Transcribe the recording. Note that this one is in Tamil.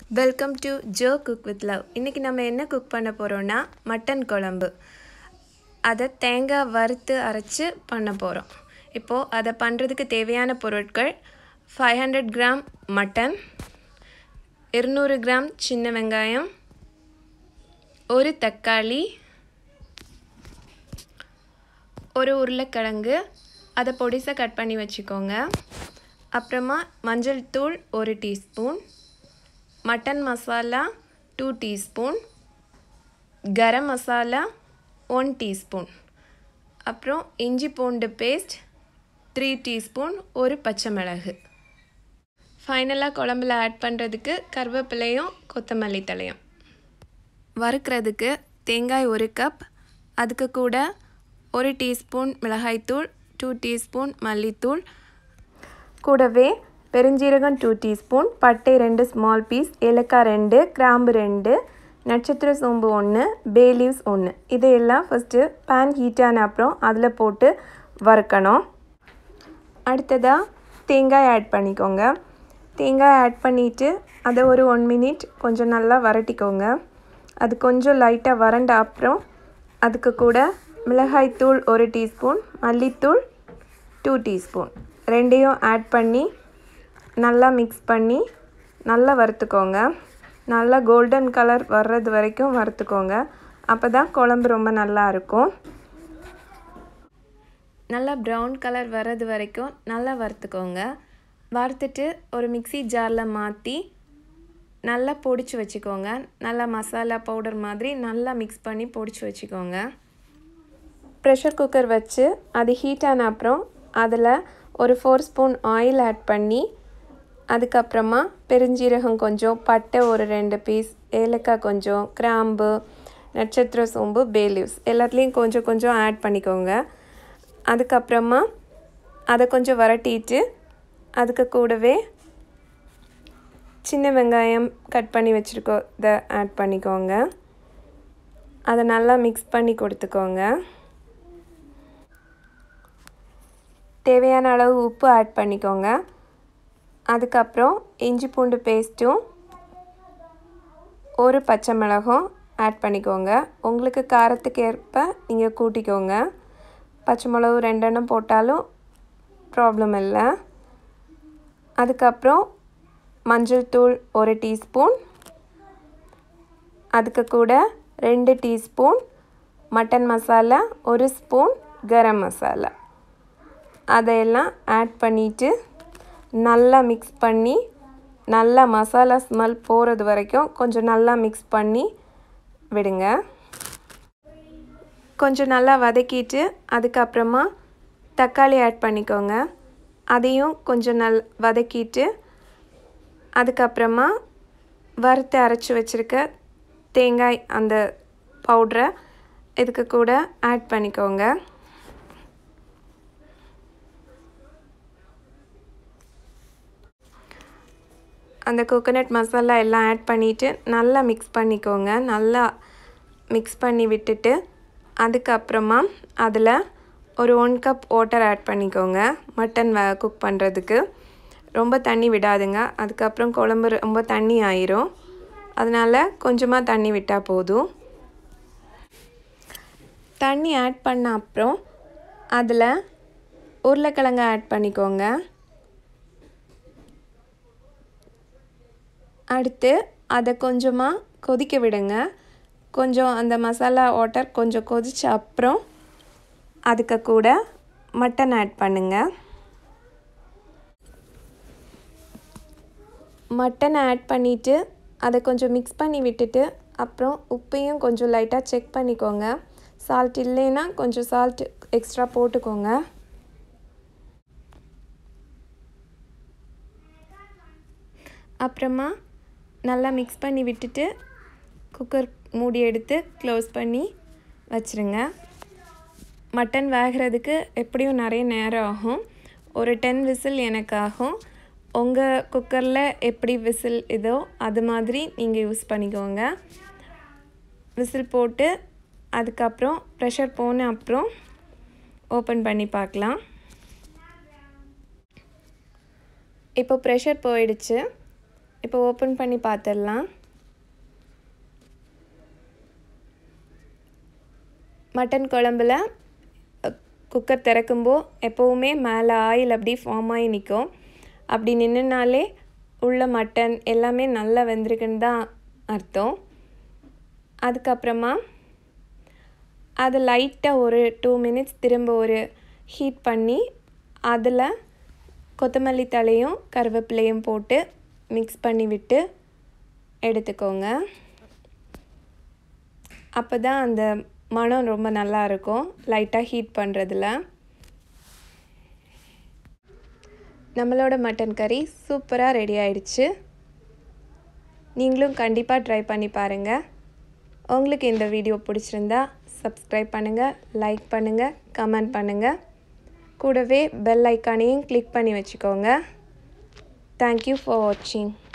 welcome to Jo cook with love இன்றைக்கி நம்ம என்ன குக் பண்ண போகிறோன்னா மட்டன் குழம்பு அதை தேங்காய் வறுத்து அரைச்சி பண்ண போகிறோம் இப்போது அதை பண்ணுறதுக்கு தேவையான பொருட்கள் ஃபைவ் ஹண்ட்ரட் கிராம் மட்டன் இருநூறு கிராம் சின்ன வெங்காயம் ஒரு தக்காளி ஒரு உருளைக்கிழங்கு அதை பொடிசாக கட் பண்ணி வச்சுக்கோங்க அப்புறமா மஞ்சள் தூள் ஒரு teaspoon mutton masala two teaspoon garam masala one teaspoon அப்புறம் இஞ்சி பூண்டு பேஸ்ட் த்ரீ டீஸ்பூன் ஒரு பச்சை மிளகு ஃபைனலாக குழம்புல ஆட் பண்ணுறதுக்கு கருவேப்பிலையும் கொத்தமல்லி தலையும் வறுக்கிறதுக்கு தேங்காய் ஒரு கப் அதுக்கு கூட ஒரு டீஸ்பூன் மிளகாய்த்தூள் டூ டீஸ்பூன் மல்லித்தூள் கூடவே பெருஞ்சீரகம் டூ டீஸ்பூன் பட்டை ரெண்டு ஸ்மால் பீஸ் ஏலக்காய் ரெண்டு கிராம்பு ரெண்டு நட்சத்திர சோம்பு ஒன்று பே லீவ்ஸ் ஒன்று இதையெல்லாம் ஃபஸ்ட்டு பேன் ஹீட் ஆன அப்புறம் அதில் போட்டு வறுக்கணும் அடுத்ததாக தேங்காய் ஆட் பண்ணிக்கோங்க தேங்காய் ஆட் பண்ணிவிட்டு அதை ஒரு ஒன் மினிட் கொஞ்சம் நல்லா வரட்டிக்கோங்க அது கொஞ்சம் லைட்டாக வறண்ட அப்புறம் அதுக்கு கூட மிளகாய்த்தூள் ஒரு டீஸ்பூன் மல்லித்தூள் டூ டீஸ்பூன் ரெண்டையும் ஆட் பண்ணி நல்லா மிக்ஸ் பண்ணி நல்லா வறுத்துக்கோங்க நல்லா கோல்டன் கலர் வர்றது வரைக்கும் வறுத்துக்கோங்க அப்போ தான் குழம்பு ரொம்ப நல்லா இருக்கும் நல்லா ப்ரௌன் கலர் வர்றது வரைக்கும் நல்லா வறுத்துக்கோங்க வறுத்துட்டு ஒரு மிக்சி ஜாரில் மாற்றி நல்லா பொடிச்சு வச்சுக்கோங்க நல்லா மசாலா பவுடர் மாதிரி நல்லா மிக்ஸ் பண்ணி பொடிச்சு வச்சுக்கோங்க ப்ரெஷர் குக்கர் வச்சு அது ஹீட் ஆன அப்புறம் அதில் ஒரு ஃபோர் ஸ்பூன் ஆயில் ஆட் பண்ணி அதுக்கப்புறமா பெருஞ்சீரகம் கொஞ்சம் பட்டை ஒரு ரெண்டு பீஸ் ஏலக்காய் கொஞ்சம் கிராம்பு நட்சத்திர சோம்பு பேலீவ்ஸ் எல்லாத்துலேயும் கொஞ்சம் கொஞ்சம் ஆட் பண்ணிக்கோங்க அதுக்கப்புறமா அதை கொஞ்சம் வரட்டிட்டு அதுக்கு கூடவே சின்ன வெங்காயம் கட் பண்ணி வச்சுருக்கோ இதை ஆட் பண்ணிக்கோங்க அதை நல்லா மிக்ஸ் பண்ணி கொடுத்துக்கோங்க தேவையான அளவு உப்பு ஆட் பண்ணிக்கோங்க அதுக்கப்புறம் இஞ்சி பூண்டு பேஸ்ட்டும் ஒரு பச்சை மிளகும் ஆட் பண்ணிக்கோங்க உங்களுக்கு காரத்துக்கு ஏற்ப நீங்கள் கூட்டிக்கோங்க பச்சை மிளகு ரெண்டெண்ணம் போட்டாலும் ப்ராப்ளம் இல்லை அதுக்கப்புறம் மஞ்சள் தூள் ஒரு டீஸ்பூன் அதுக்கு கூட ரெண்டு டீஸ்பூன் மட்டன் மசாலா ஒரு ஸ்பூன் கரம் மசாலா அதையெல்லாம் ஆட் பண்ணிவிட்டு நல்லா மிக்ஸ் பண்ணி நல்லா மசாலா ஸ்மெல் போகிறது வரைக்கும் கொஞ்சம் நல்லா மிக்ஸ் பண்ணி விடுங்க கொஞ்சம் நல்லா வதக்கிட்டு அதுக்கப்புறமா தக்காளி ஆட் பண்ணிக்கோங்க அதையும் கொஞ்சம் நல் வதக்கிட்டு அதுக்கப்புறமா வறுத்து அரைச்சி வச்சுருக்க தேங்காய் அந்த பவுட்ரை இதுக்கு கூட ஆட் பண்ணிக்கோங்க அந்த கோகோனட் மசாலா எல்லாம் ஆட் பண்ணிவிட்டு நல்லா மிக்ஸ் பண்ணிக்கோங்க நல்லா மிக்ஸ் பண்ணி விட்டுட்டு அதுக்கப்புறமா அதில் ஒரு ஒன் கப் வாட்டர் ஆட் பண்ணிக்கோங்க மட்டன் வே குக் பண்ணுறதுக்கு ரொம்ப தண்ணி விடாதுங்க அதுக்கப்புறம் குழம்பு ரொம்ப தண்ணி ஆயிரும் அதனால் கொஞ்சமாக தண்ணி விட்டால் போதும் தண்ணி ஆட் பண்ண அப்புறம் அதில் உருளைக்கிழங்கு ஆட் பண்ணிக்கோங்க அடுத்து அதை கொஞ்சமாக கொதிக்க விடுங்க கொஞ்சம் அந்த மசாலா வாட்டர் கொஞ்சம் கொதித்த அப்புறம் அதுக்கு கூட மட்டன் ஆட் பண்ணுங்கள் மட்டனை ஆட் பண்ணிவிட்டு அதை கொஞ்சம் மிக்ஸ் பண்ணி விட்டுட்டு அப்புறம் உப்பையும் கொஞ்சம் லைட்டாக செக் பண்ணிக்கோங்க சால்ட் இல்லைன்னா கொஞ்சம் சால்ட் எக்ஸ்ட்ரா போட்டுக்கோங்க அப்புறமா நல்லா மிக்ஸ் பண்ணி விட்டுட்டு குக்கர் மூடி எடுத்து க்ளோஸ் பண்ணி வச்சுருங்க மட்டன் வேகிறதுக்கு எப்படியும் நிறைய நேரம் ஆகும் ஒரு டென் விசில் எனக்கு ஆகும் உங்கள் குக்கரில் எப்படி விசில் இதோ அது மாதிரி நீங்கள் யூஸ் பண்ணிக்கோங்க விசில் போட்டு அதுக்கப்புறம் ப்ரெஷர் போன அப்புறம் ஓப்பன் பண்ணி பார்க்கலாம் இப்போ ப்ரெஷர் போயிடுச்சு இப்போ ஓப்பன் பண்ணி பார்த்துடலாம் மட்டன் குழம்புல குக்கர் திறக்கும்போ எப்போவுமே மேலே ஆயில் அப்படி ஃபார்ம் ஆகி நிற்கும் அப்படி நின்றுனாலே உள்ள மட்டன் எல்லாமே நல்லா வெந்திருக்குன்னு தான் அர்த்தம் அதுக்கப்புறமா அது லைட்டாக ஒரு டூ மினிட்ஸ் திரும்ப ஒரு ஹீட் பண்ணி அதில் கொத்தமல்லி தலையும் கருவேப்பிலையும் போட்டு மிக்ஸ் பண்ணி விட்டு எடுத்துக்கோங்க அப்போ தான் அந்த மனம் ரொம்ப நல்லா இருக்கும் லைட்டாக ஹீட் பண்ணுறதுல நம்மளோட மட்டன் கறி சூப்பராக ரெடி ஆயிடுச்சு நீங்களும் கண்டிப்பாக ட்ரை பண்ணி பாருங்கள் உங்களுக்கு இந்த வீடியோ பிடிச்சிருந்தா சப்ஸ்கிரைப் பண்ணுங்கள் லைக் பண்ணுங்கள் கமெண்ட் பண்ணுங்கள் கூடவே பெல் ஐக்கானையும் கிளிக் பண்ணி வச்சுக்கோங்க தேங்க்யூ ஃபார் வாட்சிங்